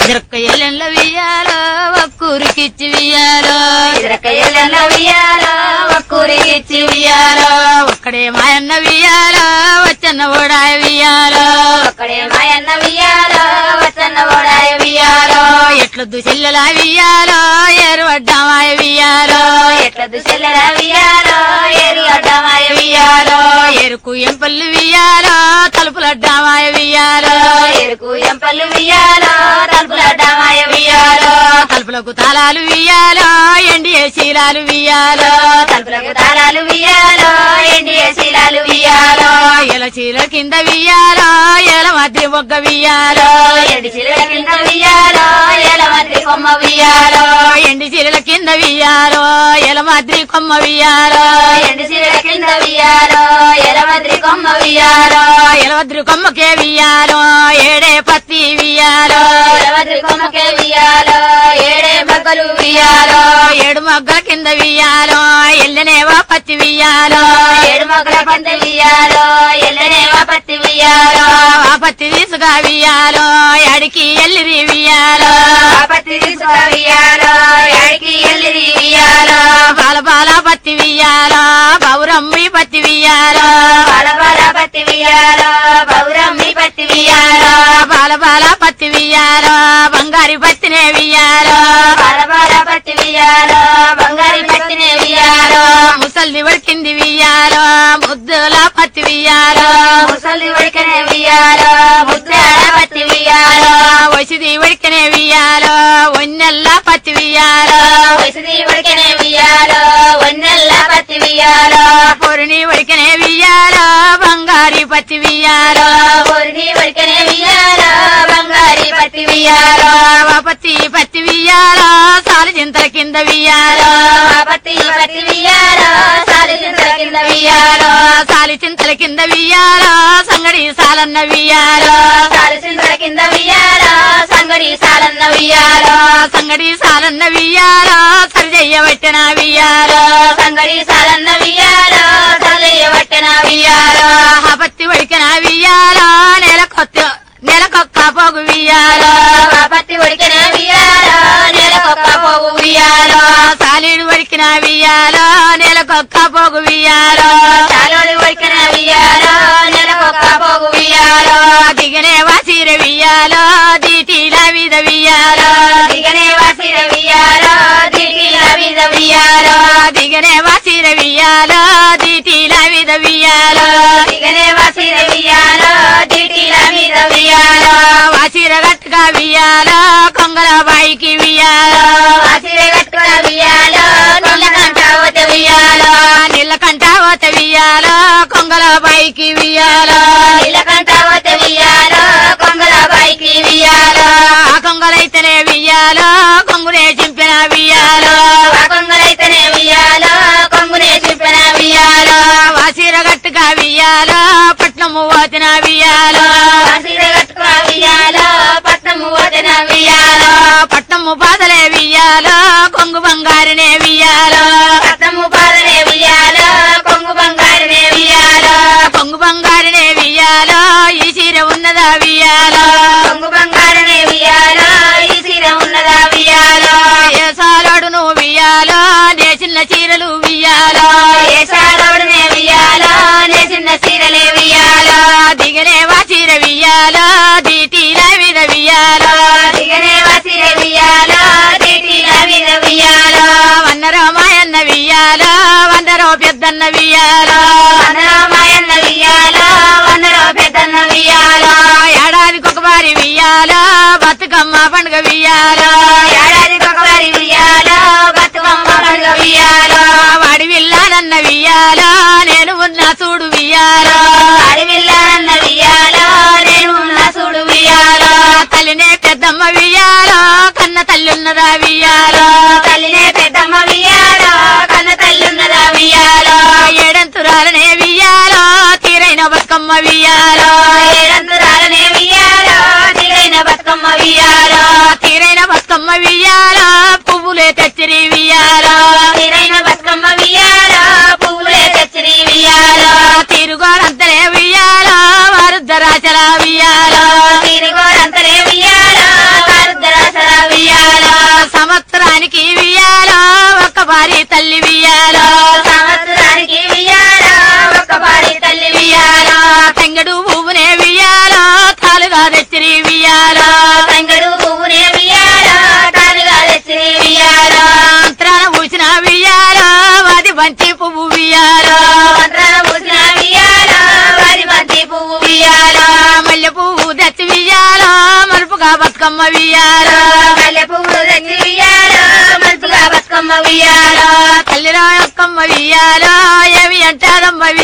ఇరక్క ఎల్లెళ్ళ వియ్యాలో ఒక్కూరికిచ్చి వియ్యాలో ఇరక ఎల్లెల్ల వియ్యాలో ఒక్కూరికిచ్చి వియ్యాలో ఒక్కడే మాయన్న వియ్యాలో వచ్చన్న ఓడాయ వియ్యాలో ఒక్కడే మాయన్న వియ్యాలో వచ్చన్న ఓడాయ వియ్యాలో ఎట్లొద్దు చెల్లెల వియ్యాలో ఏరువడ్డామాయ వియ్యాలో ఎట్ల దుశెల్లెల వియ్యాలో ఏరి అడ్డమాయ వియ్యాలో ఎరుకు ఎంపల్లి వియ్యాలో తలుపులడ్డామాయ వియ్యాలో ఎరుకు ఎంపల్లు వియ్యాలో తలుపుల అడ్డమాయ వియ్యాలో తలుపులకు తాళాలు వియ్యాలో ఎండి శీలాలు వియ్యాలో తలుపులకు తాళాలు వియ్యాలో ఎండి శీలాలు వియ్యాలో ఎల చీల కింద వియ్యాలో ఎల మధ్య మొగ్గ వియ్యాలో ఎండి చీరల కింద వియ్యాలో ఎల మధ్య కొమ్మ వియ్యాలో ఎండి చీరల కింద వియ్యాలో ఎల మద్రి కొమ్మ వియ్యాలో ఎండి చీరల కింద వియ్యాలో ఎల మధ్య కొమ్మ వియ్యాలో ఎలవద్రి కొమ్మకే వియ్యాలో ఏడే పత్తి వియ్యాలో ఎల మధ్య కొమ్మకే వియ్యాలో ఏడే బగ్గలు వియ్యాలో ఏడు మొగ్గల కింద వియ్యాలో ఎల్లనేవా పత్తి వియ్యాలో ఏడు మొక్కల పంట వియ్యాలో ఎల్లనేవా పత్తి వియ్యాలో ఆ పత్తి తీసుగా వియ్యాలో ఎడికి ఎల్లిరి వియ్యాలో ఆ పత్తి తీసుక వియ్యాలో ఏడికి ఎల్లిరి వియ్యాలో బాల బాల పత్తి వియ్యాలో బౌరమ్మి పత్తి వియ్యాలో బాల బాల పత్తి వియ్యాలో బౌరమ్మి పత్తి వియ్యాలో బాల బాల పత్తి వియ్యాలో బంగారి పత్తినే వియ్యాలో బాల బాల పత్తి వియ్యాలో బంగారి పత్తినే వియ్యాలో ముసల్ది వడికింది వియ్యాలో ముద్దుల పత్తి వియ్యాలో ముసలి ఉడికనే వియ్యాలో ముద్దాల పత్తి వియ్యాలో వసిది వడికనే వియ్యాలో ఒన్నెల్ల పత్తి వియ్యాలో వసతి ఉడికనే వియ్యాలో వన్నెల్ల పత్తి వియ్యాలో పొరిని వడికనే వియ్యాలో బంగారి పత్తి వియ్యాలో పొరిని ఉడికనే వియ్యాలో బంగారి పత్తి వియ్యాలో ఆ పత్తి పత్తి వియ్యాలో సాలు చింతల కింద వియ్యాలో ఆ పత్తి పత్తి వియ్యాలో సాలి చింతల కింద వియ్యాలో సాలి చింతల కింద వియ్యాలో సంగడి సాలన్న వియ్యాలో సాలి చింతల కింద వియ్యాలో సంగడి సాలన్న వియ్యాలో సంగడి సాలన్న వియ్యాలో సరిజయ్యబట్టిన వియ్యాలో సంగడి సాలన్న వియ్యాలో తల్లయ్య పట్టణ వియ్యాలో ఆ పత్తి వడికిన వియ్యాలో నెలకొత్త నెలకొక్క పోగు వియ్యాలో ఆ పత్తి ఉడికిన వియ్యాలో నెలకొక్క పోగు వియ్యాలో సాలీడు వడికిన వియ్యాలో నెలకొక్క పోగు వియ్యాలో చాలోడు ఉడికిన వియ్యాలో నెలకొక్క పోగు వియ్యాలో దిగనే వాసిర వియ్యాలో దీటిల విధ వియ్యాలో దిగనే వాసిర వియ్యాలో దిగిన విధ వియ్యాలో దిగనే వాసిర వియ్యాలో దీటిల విధ వియ్యాలో దిగనే వాసిర వియ్యాలో దిటిల మీద వియ్యాలో వాసిర గట్టుగా వియ్యాలో కొంగల బాయికి వియ్యాలో వాసిర కట్టుకున్న వియ్యాలో నీలకంఠ ఓత వియ్యాలో నీళ్ళకంట ఓత వియ్యాలో కొంగల బాయికి వియ్యాలో నీలకంఠ ఓత వియ్యాలో కొంగల బాయికి వియ్యాలో ఆ కొంగలైతేనే వియ్యాలో కొంగునే చింపిన వియ్యాలో ఆ కొంగలైతేనే వియ్యాలో కొంగునే చింపిన వియ్యాలో వాసిర గట్టుగా వియ్యాలో పట్నము ఓతిన వియ్యాలో వాసిర కట్టుకున్న వియ్యాలో పట్నము ఓతన వియ్యాలో పట్నము బాధలే వియ్యాలో కొంగు బంగారునే వియ్యాలో పట్నము పాదనే వియ్యాలో కొంగు బంగారునే వియ్యాలో కొంగు బంగారునే వియ్యాలో ఈ చీర ఉన్నదా వియ్యాలో కొంగు బంగారునే వియ్యాలో ఈ సీర ఉన్నదా వియ్యాలో ఏ సాలోడు నువ్వు వియ్యాలో నే చిన్న చీరలు వియ్యాలో ఏ సారోడునే వియ్యాలో నే చిన్న సీరలే వియ్యాలో దిగనే వా చీర వియ్యాలో దీటిల విధ వియ్యాలో దిగనే వసిర వియ్యాలో దిటిల మీద వియ్యాలో వన్నరో మాయన్న వియ్యాలో వందరో పెద్దన్న వియ్యాలో వందరో మాయన్న వియ్యాలో వందరో పెద్దన్న వియ్యాలో ఏడాదికి ఒక వారి వియ్యాలో బతుకమ్మ పండుగ వియ్యాలో ఏడాదికి ఒకసారి వియ్యాలో బతుకమ్మ పండుగ వియ్యాలో వాడి విల్లానన్న వియ్యాలో నేను ఉన్న చూడు వియ్యాలో అడవిల్లానన్న వియ్యాలో నేను ఉన్న చూడు వియ్యాలో తల్లినే పెద్దమ్మ వియ్యాలో కన్న తల్లి ఉన్నదా వియ్యాలో తల్లినే పెద్దమ్మ వియ్యాలో కన్న తల్లున్నదా వియ్యాలో ఏడంతురాలనే వియ్యాలో తీరైన బతుకమ్మ వియ్యాలో ఏడంతురాలనే వియ్యాలో దిగైన బతుకమ్మ వియ్యాలో తీరైన బతుకమ్మ వియ్యాలో పువ్వులే తెచ్చిరి వియ్యాలో తీరైన బతుకమ్మ వియ్యాలో పువ్వులే తెచ్చిరి వియ్యాలో తిరుగోడంతలే వియ్యాలో వారుద్దరాచల వియ్యాలో తిరుగోరంతలే వియ్యాలో వారుద్దరా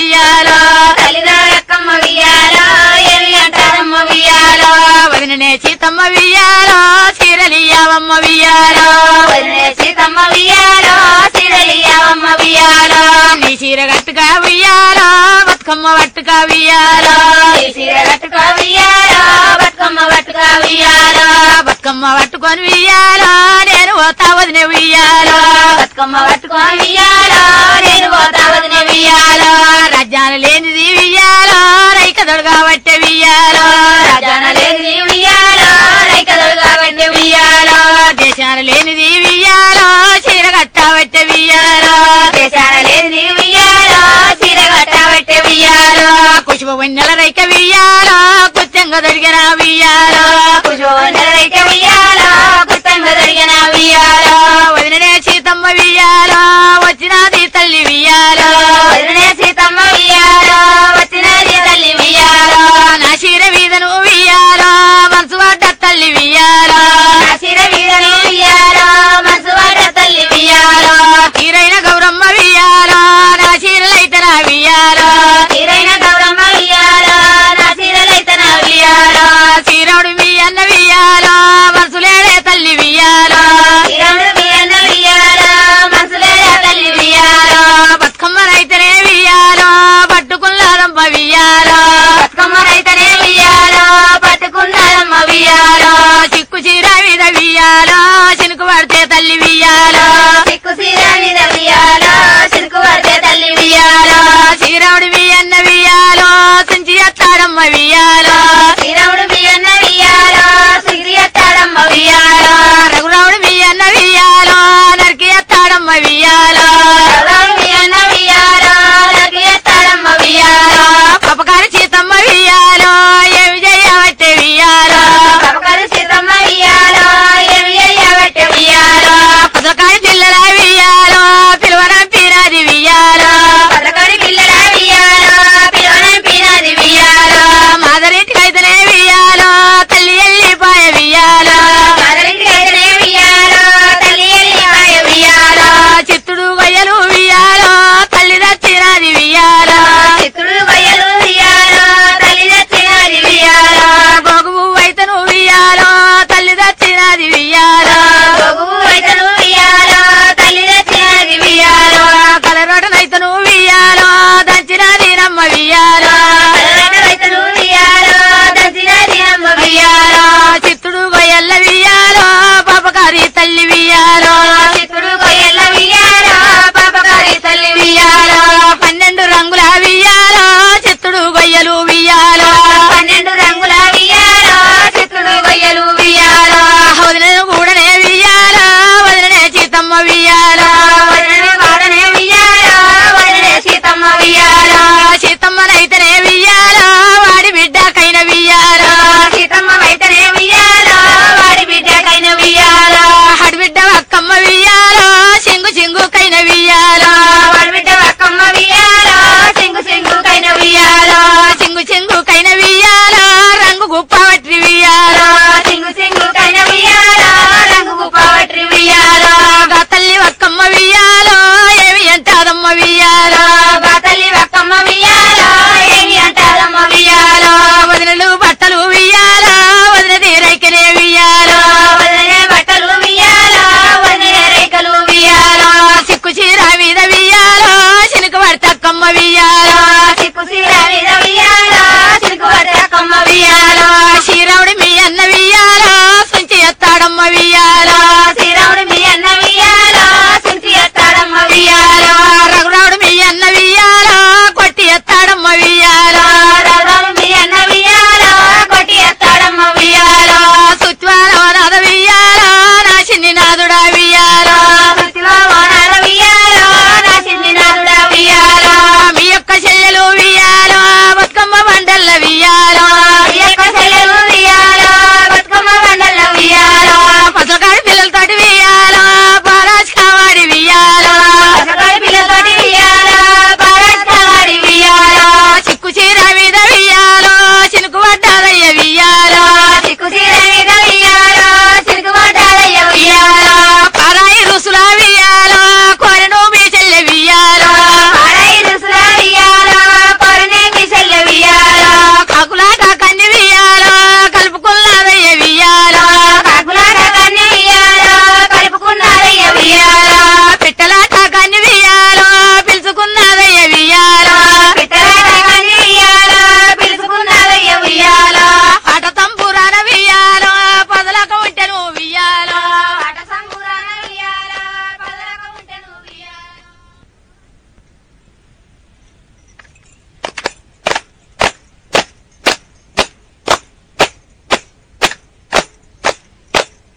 వియ్యాలో తల్లిదారక్కమ్మ వియ్యాలో ఏమి అంటారమ్మ వియ్యాలో వదిననే సీతమ్మ వియ్యాలో చీరలియ్యావమ్మ వియ్యాలో వదిలే సీతమ్మ వియ్యాలో సిరలియావమ్మ వియ్యాలో నీ చీర గట్టుగా వియ్యాలో బతుకమ్మ పట్టుగా వియ్యాలో ఈ సీర కట్టుకో వియ్యాలో బతుకమ్మ పట్టుకో వియ్యాలో బతుకమ్మ పట్టుకొని వియ్యాలో నేను పోతా వదిన వియ్యాలో బతుకమ్మ పట్టుకో వియ్యాలో నేను పోతా వదిన వియ్యాలో రాజ్యాలు లేనిది వియ్యాలో రైక దొడగా పట్టే వియ్యాలో రాజాన లేనిది వియ్యాలో రైకదలు కాబట్టి వియ్యాలో దేశాలు లేనిది వియ్యాలో చీర కట్ట పట్టే వియ్యాలో దేశాన లేనిది వియ్యాలో సీర కట్టబట్టే వియ్యాలో కుషుభ వెన్నెల రైక వియ్యాలో కుత్తంగా దొరికిన వియ్యాలో కుజోనరైక వియ్యాలో గుత్తంగా జరిగిన వియ్యాలో వదిననే సీతమ్మ వియ్యాలో వచ్చినది తల్లి వియ్యాలో వదిలే సీతమ్మ వియ్యాలో వచ్చినది తల్లి వియ్యాలో నా చీర వీధను వియ్యాలో మనసు పడ్డ తల్లి వియ్యాలో నా శిర వీరను వియ్యాలో మనసు పడ్డ తల్లి వియ్యాలో తీరైన గౌరమ్మ వియ్యాలో నా చీరలైతే నా వియ్యాలో తీరైన గౌరమ్మ వియ్యాలో నా శిరలైతే నా వియ్యాలో శ్రీరాముడు మీ అన్న వియ్యాలో మనసులేడే తల్లి వియ్యాలో శ్రీరాముడు మీ అన్న వియ్యాలో మనసులే తల్లి వియ్యాలో బతుకమ్మనైతేనే వియ్యాలో పట్టుకున్నారమ్మ వియ్యాలో బతుకమ్మ రైతనే వియ్యాలో పట్టుకున్నారమ్మ వియ్యాలో చిక్కు చీర మీద వియ్యాలో చినుకు పడితే తల్లి వియ్యాలో చిక్కు సీర మీద వియ్యాలో చిరుకు పడితే తల్లి వియ్యాలో శ్రీరాముడు మీ అన్న వియ్యాలో తుంచి ఎత్తాడమ్మ వియ్యాలో శ్రీరాముడు మీ అన్న వియ్యాలో సిరి ఎత్తాడమ్మ వియ్యాలో రఘురాముడు మీ అన్న వియ్యాలో నరికి ఎత్తాడమ్మ వియ్యాలో రఘురాముడు మీ అన్న వియ్యాలో నరికి ఎత్తాడమ్మ వియ్యాలో పపకారి సీతమ్మ వియ్యాలో ఏమి చేయబట్టే వియ్యాలో పపకరు సీతమ్మ వియ్యాలో ఏమి అయ్యబట్టే వియ్యాలో పదకారి పిల్లల వియ్యాలో పిలువనంపినది వియ్యాలో పదకడి పిల్లల వియ్యాలో పిలువనే పినది వియ్యాలో మాదరింటికైతేనే వియ్యాలో తల్లి ఎల్లిపాయ వియ్యాలో మదరింటికైతేనే వియ్యాలో తల్లి ఎల్లిపాయ వియ్యాలో చిత్తుడు గొయ్యలు వియ్యాలో తల్లి దచ్చినది వియ్యాలో చిత్రుడు గొయ్యలు వియ్యాలో తల్లి దచ్చినది వియ్యాలో గోగువు వైతను వియ్యాలో తల్లి దచ్చినది వియ్యాలో గోగు వైతను వియ్యాలో తల్లి దచ్చినది వియ్యాలో కలరోటనైతను వియ్యాలో దంచినది నమ్మ వియ్యాలో కలరట వైతను వియ్యాలో దచ్చినది అమ్మ వియ్యాలో చిత్తుడు గొయ్యల్ల వియ్యాలో పాపకారి తల్లి వియ్యాలో చిత్రుడు గొయ్యల వియ్యాలో పాపకారి తల్లి వియ్యాలో పన్నెండు రంగుల వియ్యాలో చిత్తుడు గొయ్యలు వియ్యాలో పన్నెండు రంగుల వియ్యాలో చిత్రుడు గొయ్యలు వియ్యాలో వదిన కూడనే వియ్యాలో వదిననే సీతమ్మ వియ్యాలో వదిననే వాడనే వియ్యాలో వదినే సీతమ్మ వియ్యాలో సీతమ్మనైతేనే వియ్యాలో వాడి బిడ్డకైన వియ్యాలో సీతమ్మ వైతనే వియ్యాలో వాడి బిడ్డకైన వియ్యాలో హడిబిడ్డ అక్కమ్మ వియ్యాలో సింగు సింగుకైన వియ్యాలో వాడి బిడ్డ అక్కమ్మ వియ్యాలో సింగు సింగుకైన వియ్యాలో సింగు సింగుకైన వియ్యాలో రంగు గుప్పవట్రి వియ్యాలో సింగు సింగుకైన వియ్యాలో రంగు గుప్పవట్రి వియ్యాలో గా తల్లి అక్కమ్మ వియ్యాలో ఏమి అంటాదమ్మ వియ్యాలో గా తల్లి అక్కమ్మ వియ్యాలో ఏమి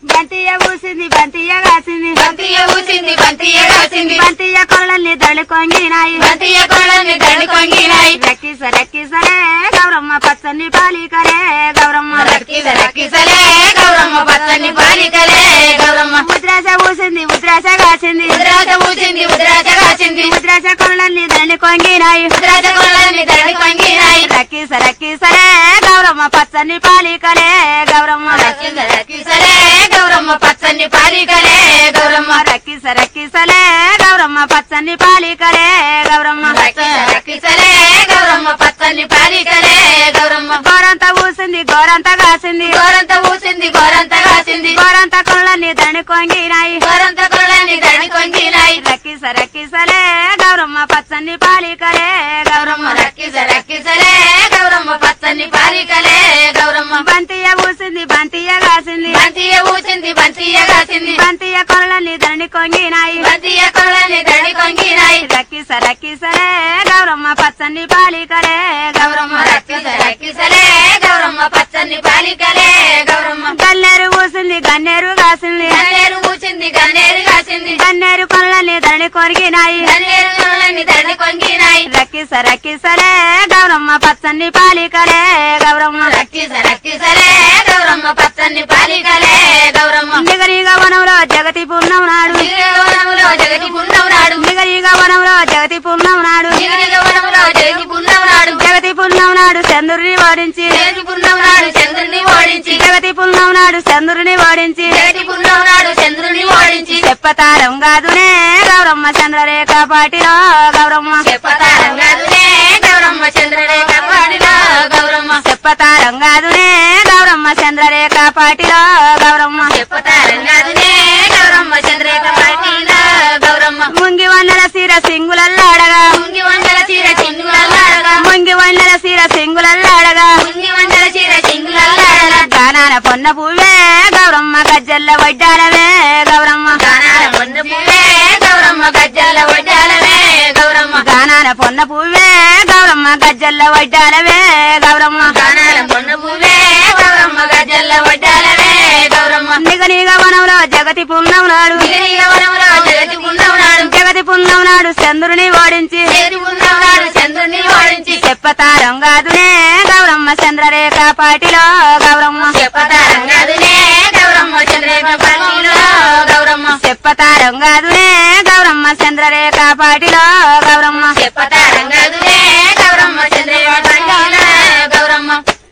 బంతియ ఊసింది బంతియ కాసింది బంతియ ఊసింది బంతియ కాసింది బంతియ కొళ్ళల్ని దళి కొంగినాయి బంతియ కోళ్ళని దండి కొంగినాయి రక్కిస రక్కిసలే గౌరమ్మ పచ్చని పాలికలే గౌరమ్మ రక్కిస రక్కిసలే గౌరమ్మ పచ్చని బాలికలే గౌరమ్మ ముద్రాస ఊసింది ముద్రాస కాసింది ఉద్రాజ ఊసింది ఉద్రాజ కాసింది ముద్రాస కొళ్ళల్ని దళి కొంగినాయి ఉద్రాజ కోళ్ళని దండి కొంగినాయి రక్కిస రక్కిసలే గౌరమ్మ పచ్చని పాలికలే గౌరమ్మ రక్కిస రక్కిసలే గౌరమ్మ పచ్చని బాలికలే గౌరమ్మ రక్కిస రక్కిసలే గౌరమ్మ పచ్చని పాలికలే గౌరమ్మ రక్కిస రక్కిసలే గౌరమ్మ పచ్చని బాలికలే గౌరమ్మ గోరంత ఊసింది గోరంత కాసింది గోరంత ఊసింది గోరంత కాసింది గోరంత కొళ్ళని దణి కొంగినాయి గోరంత కోళ్ళని దండి కొంగినాయి రక్కిస రక్కిసలే గౌరమ్మ పచ్చని పాలికలే గౌరమ్మ గౌరమ్మ రక్కిస రక్కిసలే గౌరమ్మ పచ్చని బాలికలే గౌరమ్మ బంతియ ఊసింది బంతియ కాసింది బంతియ ఊసింది బంతియ కాసింది బంతియ కొళ్ళని దణి కొంగినాయి బంతియ కోళ్ళని దండి కొంగినాయి రక్కిస రక్కిసలే గౌరమ్మ పచ్చని పాలికలే గౌరమ్మ రక్కిస రక్కిసలే గౌరమ్మ పచ్చని బాలికలే గౌరమ్మ గన్నేరు ఊసింది గన్నేరు కాసింది గన్నేరు ఊసింది గన్నేరు కాసింది గన్నేరు కొళ్ళని దణి కొరిగినాయి గన్నేరు కోళ్ళని దండి కొంగినాయి రక్కిస రక్కిసలే గౌరమ్మ పచ్చని పాలికలే గౌరమ్మ రక్కిస రక్కిసలే గౌరమ్మ పచ్చని బాలికలే గౌరమ్మ నిగరిగ వనంలో జగతి పుణ్యం నాడు గిరివనంలో జగతి పుణ్యం నాడు నిగరిగ వనంలో జగతి పుణ్యం నాడు గిరివనంలో జగతి పుణ్యం నాడు జగతి పుణ్యం నాడు చంద్రుని ఓడించి జగతి పుణ్యం నాడు చంద్రుని ఓడించి జగతి పుణ్యం నాడు చంద్రుని ఓడించి జగతి పుణ్యం నాడు చంద్రుని ఓడించి చెప్పతారం కాదునే గౌరమ్మ చంద్రరేఖ పాటిలో గౌరమ్మ చెప్పతారం కాదులే గౌరమ్మ చంద్రరేఖ పాడిలో గౌరమ్మ చెప్పతారం కాదునే గౌరమ్మ చంద్రరేఖ పాటిలో గౌరమ్మ చెప్పతారం కాదులే గౌరమ్మ చంద్రరేఖ పాడిలో గౌరమ్మ ముంగి వందల సీర సింగులల్లాడగా ముంగి వందల చీర చింగులల్లాడగా ముంగి వందల సీర సింగులల్లాడగా ముంగి వందల చీర చింగులల్లాడగా గానాన పొన్న పువ్వే గౌరమ్మ గజ్జల్ల వడ్డాలవే గౌరమ్మ గానాల పొన్న పువ్వే గౌరమ్మ గజ్జల్ల వడ్డాలవే గౌరమ్మ గానాన పొన్న పువ్వే గౌరమ్మ గజ్జల్ల వడ్డాలవే గౌరమ్మ గానాల పొన్న పువ్వే గౌరమ్మ గజ్జల్ల వడ్డాలవే గౌరమ్మ నిగ నిగ వనంలో జగతి పుణ్యం నాడు గిరివనంలో జగతి పుణ్యం నాడు జగతి పుణ్యం నాడు చంద్రుని ఓడించి జగతి పుణ్యం నాడు చంద్రుని ఓడించి చెప్పతారం కాదునే గౌరమ్మ చంద్రరేఖ పాటిలో గౌరమ్మ చెప్పతారం కాదులే గౌరమ్మ చంద్రరేఖ పాడిలో గౌరమ్మ చెప్పతారం కాదునే గౌరమ్మ చంద్రరేఖ పాటిలో గౌరమ్మ చెప్పతారం కాదులే గౌరమ్మ చంద్రరేఖ పాడిలో గౌరమ్మ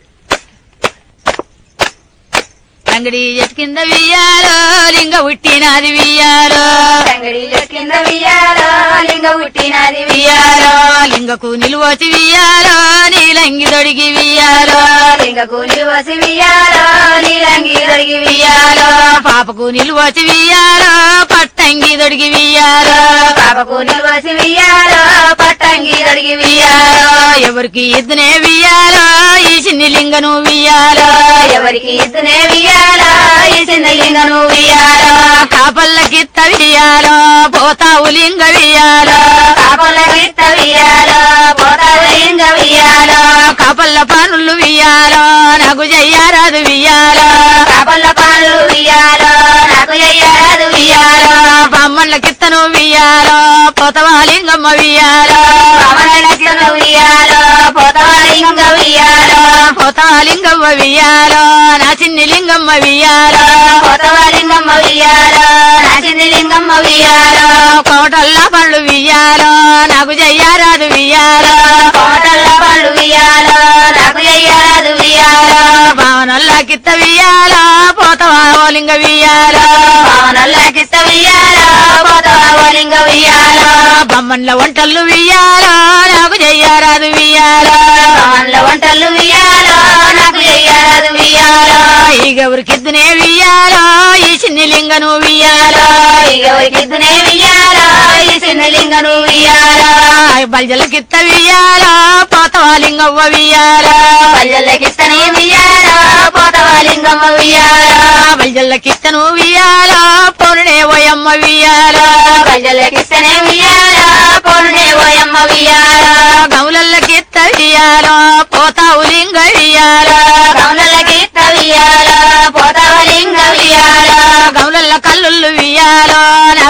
అంగడి చెట్టు కింద వియ్యాలో లింగ ఉట్టినది వియ్యాలో తంగడి కింద వియ్యాలో లింగ పుట్టినది వియ్యాలో లింగకు నిలువచి వియ్యాలో నీలంగి దొడిగి వియ్యాలో లింగ కూలి వసి వియ్యాలో నీలంగి దొరికి వియ్యాలో పాపకు నిలువచి వియ్యాలో పట్టంగి దొడిగి వియ్యాలో పాపకు నిల్వసి వియ్యాలో పట్టంగి దొరికి వియ్యాలో ఎవరికి ఇద్దనే వియ్యాలో ఈ చిన్ని లింగను వియ్యాలో ఎవరికి ఇద్దనే వియ్యాలో ఈ చిన్న లింగను వియ్యాలో కాపల్లకిత్త వియ్యాలో పోతావు లింగ వియ్యాలో కాపల గిత్త వియ్యాలో పోతావు లింగ వియ్యాలో కాపల్ల పనులు వియ్యాలో నాకు చెయ్యారాదు వియ్యాలో కాపల పాలు వియ్యాలో నాకు అయ్యాదు వియ్యాలో బొమ్మల కిత్తను వియ్యాలో పోతవా లింగమ్మ వియ్యాలో పవన గిత్తను వియ్యాలో పోతావు లింగ వియ్యాలో పోతా లింగమ్మ వియ్యాలో నా చిన్ని లింగమ్మ వియ్యాలో పోతావు లింగమ్మ వియ్యాలో నా చిన్న లింగమ్మ వియ్యాలో కోటల్ల పళ్ళు వియ్యాలో నాకు చెయ్యారాదు వియ్యాలో కోటల్ల పళ్ళు వియ్యాలో నాకు అయ్యాదు వియ్యాలో భావనల్ల కిత్త వియ్యాలో పోతవా ఓ లింగ వియ్యాలో పవనల్లకిస్త వియ్యాలో పోతావు లింగ వియ్యాలో బొమ్మన్ల వంటలు వియ్యాలో నాకు చెయ్యారాదు వియ్యాలో పవన్ల వంటలు వియ్యాలో నాకు అయ్యాదు వియ్యాలో ఈగెవరికిద్దునే వియ్యాలో ఈ చిన్ని లింగను వియ్యాలో ఎవరికిద్దునే వియ్యాలో ఈ చిన్న లింగను వియ్యాలో బల్జలకిత్త వియ్యాలో పోతవా లింగవ్వ వియ్యాలో పల్లెలకిస్తనే వియ్యాలో పోతావా లింగమ్మ వియ్యాలో బల్జల్లకిత్తను వియ్యాలో పొరుడే ఓయమ్మ వియ్యాలో పల్లెలకిస్తనే వియ్యాలో పొన్నే ఓయమ్మ వియ్యాలో గౌలల్లకిత్త వియ్యాలో పోతావు లింగ వియ్యాలో కౌనలకిత్త వియ్యాలో పోతావా లింగ వియ్యాలో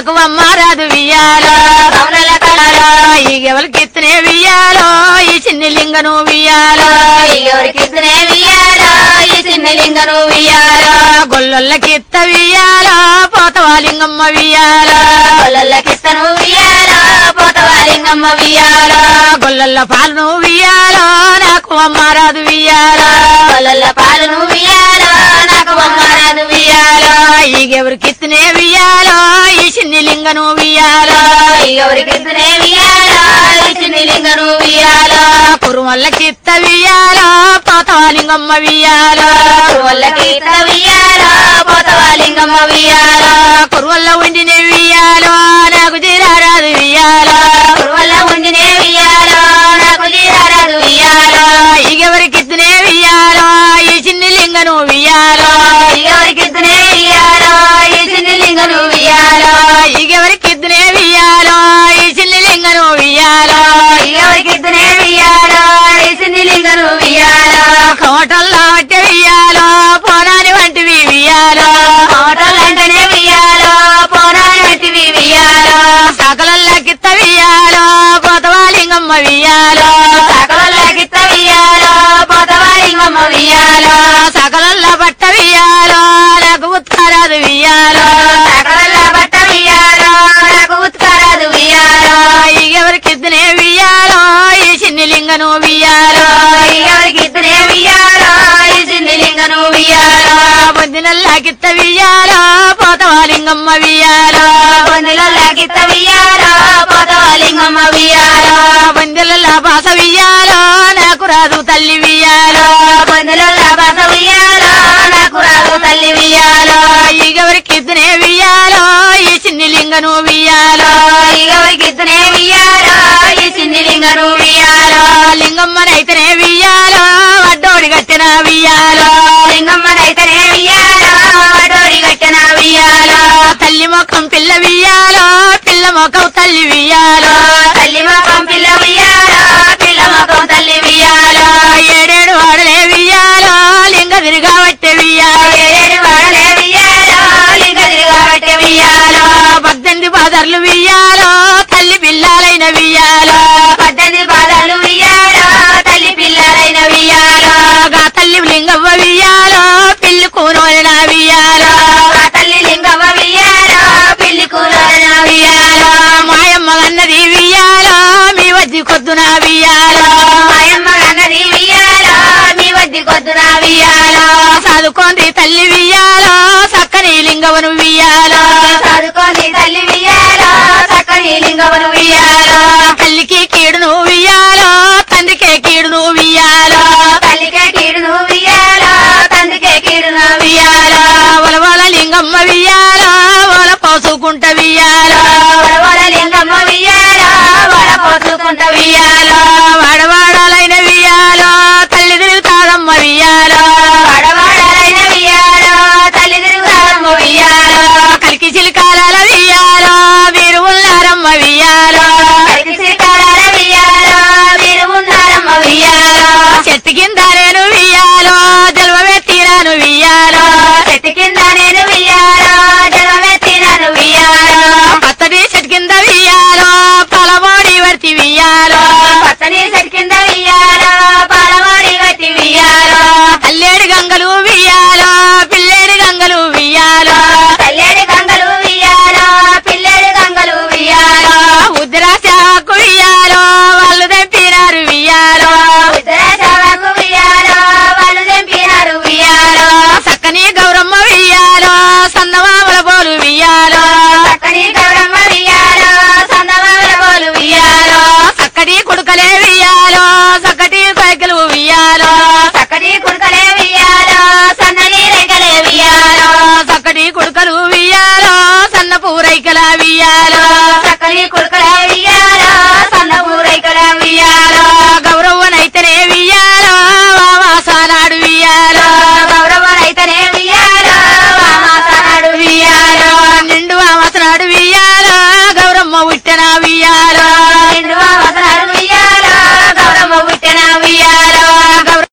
నాకు అమ్మారాదు వియ్యాలో కమల కళలో ఈగెవరికిత్తనే వియ్యాలో ఈ చిన్ని లింగను వియ్యాలో ఎవరికిద్దరే వియ్యాలో ఈ చిన్న లింగను వియ్యాలో గొల్లొల్లకిత్త వియ్యాలో పోతవా లింగమ్మ వియ్యాలో కొల్లకిస్తను వియ్యాలో పోతవా లింగమ్మ వియ్యాలో గొల్లొల్ల పాలను వియ్యాలో నాకు అమ్మారాదు వియ్యాలో కొల్ల పాలను వియ్యాలో నాకు బొమ్మరాదు వియ్యాలో ఈగెవరికిత్తనే వియ్యాలో ఈ చిన్ని లింగను వియ్యాలో ఎవరికిద్దరే వియ్యాలో ఈ చిన్న లింగను వియ్యాలో కురుమల్లకిత్త వియ్యాలో పోతవా లింగమ్మ వియ్యాలో కొల్లకిత్త వియ్యాలో పోతవా లింగమ్మ వియ్యాలో కురువల్ల ఉండినే వియ్యాలో నాకు జీరారాదు వియ్యాలో వల్ల ఉండినే వియ్యాలో నాకు జీరారాదు వియ్యాలో ఈగెవరికిత్తనే వియ్యాలో ఈ చిన్ని లింగను వియ్యాలో ఎవరికిద్దరే వియ్యాలో ఈ చిన్న లింగను వియ్యాలో ఈగెవరికిద్దనే వియ్యాలో ఈ చిన్ని లింగను వియ్యాలో ఎవరికిద్దరే వియ్యాలో ఈ చిన్న లింగను వియ్యాలో కోటల్లో వట్టి వియ్యాలో పోనాని వంటివి వియ్యాలో కోటలంటనే వియ్యాలో పోరాని వంటివి వియ్యాలో సకలల్లకిత్త వియ్యాలో పోతవా లింగమ్మ వియ్యాలో సకలకిత్త వియ్యాలో పోతవా లింగమ్మ వియ్యాలో సకలల్ల బట్ట వియ్యాలో నాకు ఉత్తారాదు వియ్యాలో సకల బట్ట వియ్యాలో నాకు ఉత్కరాదు వియ్యాలో ఈగెవరికిద్దనే వియ్యాలో ఈ చిన్ని లింగను వియ్యాలో ఎవరికిద్దరే వియ్యాలో ఈ చిన్న లింగను వియ్యాలో పొద్దునల్లాకిత్త వియ్యాలో పోతవా లింగమ్మ వియ్యాలో పొందిలో లాగిత్త వియ్యాలో పోతవా లింగమ్మ వియ్యాలో పొందిల బాస వియ్యాలో నాకు రాదు తల్లి వియ్యాలో పొందిలో లాభాస వియ్యాలో నాకు రాదు తల్లి వియ్యాలో ఈగెవరికిద్దనే వియ్యాలో ఈ చిన్ని లింగను వియ్యాలో ఎవరికిద్దరే వియ్యాలో ఈ చిన్న లింగను వియ్యాలో లింగమ్మనైతేనే వియ్యాలో అడ్డోడి కట్టిన వియ్యాలో లింగమ్మనైతేనే వియ్యాలో వడోరి కట్టిన వియ్యాలో తల్లి మొఖం పిల్ల వియ్యాలో పిల్ల మొఖం తల్లి వియ్యాలో తల్లి మొఖం పిల్ల వియ్యాలో పిల్ల మొఖం తల్లి వియ్యాలో ఏడేడు వాడలే వియ్యాలో లింగ తిరిగా పట్టే వియ్యాలో ఏడు వాడలే వియ్యాలో లింగ తిరగబట్టే వియ్యాలో పద్దెనిమిది బాదర్లు వియ్యాలో తల్లి పిల్లాలైన వియ్యాలో పద్దెనిమిది పాదాలు వియ్యాలో తల్లి పిల్లలైన వియ్యాలో గా తల్లి లింగవ్వ వియ్యాలో పిల్లి కూనోలిన వియ్యాలో ఆ తల్లి లింగమ్మ వియ్యాలో పిల్లి కూలన వియ్యాలో మాయమ్మ అన్నది వియ్యాలో మీ వద్ది కొద్దున వియ్యాలో మాయమ్మ గన్నది వియ్యాలో మీ వద్ది కొద్దున వియ్యాలో చదువుకోండి తల్లి వియ్యాలో చక్కని లింగవను వియ్యాలో చదువుకొని తల్లి వియ్యాలో చక్కని లింగమును వియ్యాలో తల్లికి కీడును వియ్యాలో తండ్రికే కీడును వియ్యాలో తల్లికే కీడును వియ్యాలో తండ్రికే కీడును వియ్యాలో వలవల లింగమ్మ వియ్యాలో వల పోసుకుంట వియ్యాలో వరవర లింగమ్మ వియ్యాలో వర పోసుకుంట వియ్యాలో